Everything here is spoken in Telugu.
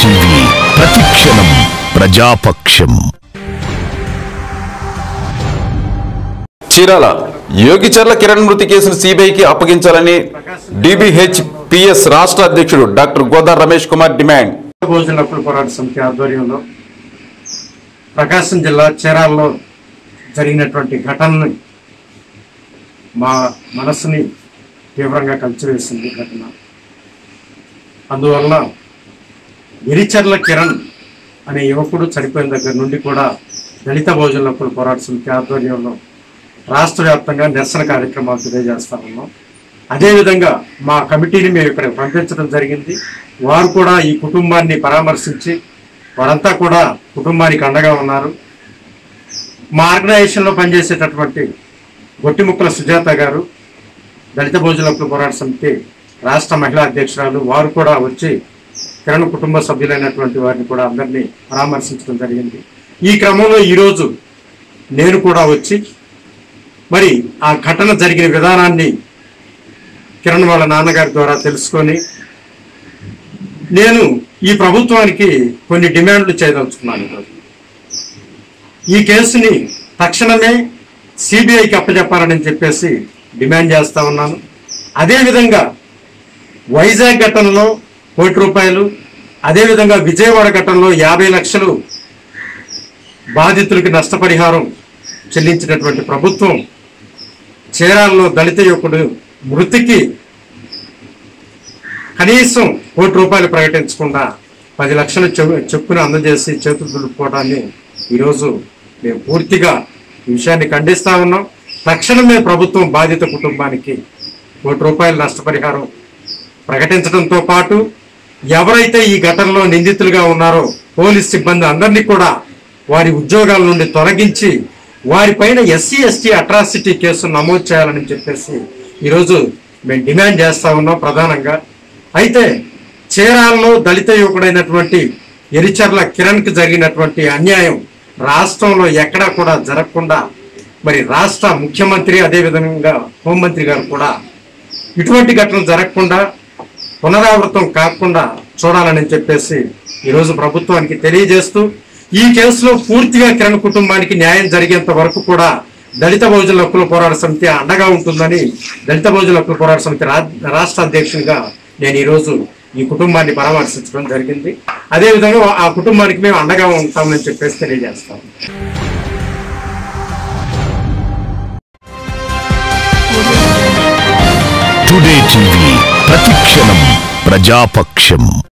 టీవీ ప్రతిక్షణం ప్రజాపక్షం చీరాల యోగిచర్ల కిరణ్ మృతి కేసును సిబిఐకి అప్పగించాలని డిబిహెచ్ పిఎస్ రాష్ట్ర అధ్యక్షుడు డాక్టర్ గోదార్ రమేష్ కుమార్ డిమాండ్ భోజన హక్కుల పోరాట సమితి ఆధ్వర్యంలో ప్రకాశం జిల్లా చీరాల్లో జరిగినటువంటి ఘటనని మా మనసుని తీవ్రంగా కలిచివేసింది ఘటన అందువల్ల ఎరిచర్ల కిరణ్ అనే యువకుడు చనిపోయిన దగ్గర నుండి కూడా దళిత భోజన హక్కుల పోరాట సమితి ఆధ్వర్యంలో రాష్ట్ర వ్యాప్తంగా నిరసన కార్యక్రమాలు తెలియజేస్తా ఉన్నాం అదేవిధంగా మా కమిటీని మేము ఇక్కడ పంపించడం జరిగింది వారు కూడా ఈ కుటుంబాన్ని పరామర్శించి వారంతా కూడా కుటుంబానికి అండగా ఉన్నారు మా ఆర్గనైజేషన్లో పనిచేసేటటువంటి గొట్టిముక్కల సుజాత గారు దళిత భోజన హక్కుల పోరాట సమితి రాష్ట్ర మహిళా అధ్యక్షురాలు వారు కూడా వచ్చి కిరణ్ కుటుంబ సభ్యులైనటువంటి వారిని కూడా అందరినీ పరామర్శించడం జరిగింది ఈ క్రమంలో ఈరోజు నేను కూడా వచ్చి మరి ఆ ఘటన జరిగిన విధానాన్ని కిరణ్ వాళ్ళ నాన్నగారి ద్వారా తెలుసుకొని నేను ఈ ప్రభుత్వానికి కొన్ని డిమాండ్లు చేయదలుచుకున్నాను ఈరోజు ఈ కేసుని తక్షణమే సిబిఐకి అప్పచెప్పాలని చెప్పేసి డిమాండ్ చేస్తా ఉన్నాను అదేవిధంగా వైజాగ్ ఘటనలో కోటి రూపాయలు అదేవిధంగా విజయవాడ ఘటనలో యాభై లక్షలు బాధితులకి నష్టపరిహారం చెల్లించినటువంటి ప్రభుత్వం చీరాల్లో దళిత యువకుడు మృతికి కనీసం కోటి రూపాయలు ప్రకటించకుండా పది లక్షలు చె- చెప్పును అందజేసి చేతులు దులుపుకోవడాన్ని ఈరోజు మేము పూర్తిగా ఈ విషయాన్ని ఖండిస్తా ఉన్నాం తక్షణమే ప్రభుత్వం బాధిత కుటుంబానికి కోటి రూపాయల నష్టపరిహారం ప్రకటించడంతో పాటు ఎవరైతే ఈ ఘటనలో నిందితులుగా ఉన్నారో పోలీస్ సిబ్బంది అందరినీ కూడా వారి ఉద్యోగాల నుండి తొలగించి వారిపైన ఎస్సీ ఎస్టీ అట్రాసిటీ కేసు నమోదు చేయాలని చెప్పేసి ఈరోజు మేము డిమాండ్ చేస్తా ఉన్నాం ప్రధానంగా అయితే చీరాల్లో దళిత యువకుడైనటువంటి ఎరిచర్ల కిరణ్కి జరిగినటువంటి అన్యాయం రాష్ట్రంలో ఎక్కడా కూడా జరగకుండా మరి రాష్ట్ర ముఖ్యమంత్రి అదేవిధంగా హోంమంత్రి గారు కూడా ఇటువంటి ఘటనలు జరగకుండా పునరావృతం కాకుండా చూడాలని చెప్పేసి ఈరోజు ప్రభుత్వానికి తెలియజేస్తూ ఈ కేసులో పూర్తిగా కిరణ్ కుటుంబానికి న్యాయం జరిగేంత వరకు కూడా దళిత బహుజన హక్కుల పోరాట సమితి అండగా ఉంటుందని దళిత బహుజన హక్కుల పోరాట సమితి రా- రాష్ట్ర అధ్యక్షునిగా నేను ఈరోజు ఈ కుటుంబాన్ని పరామర్శించడం జరిగింది అదేవిధంగా ఆ కుటుంబానికి మేము అండగా ఉంటామని చెప్పేసి తెలియజేస్తాం టుడే టీవీ ప్రతిక్షణం ప్రజాపక్షం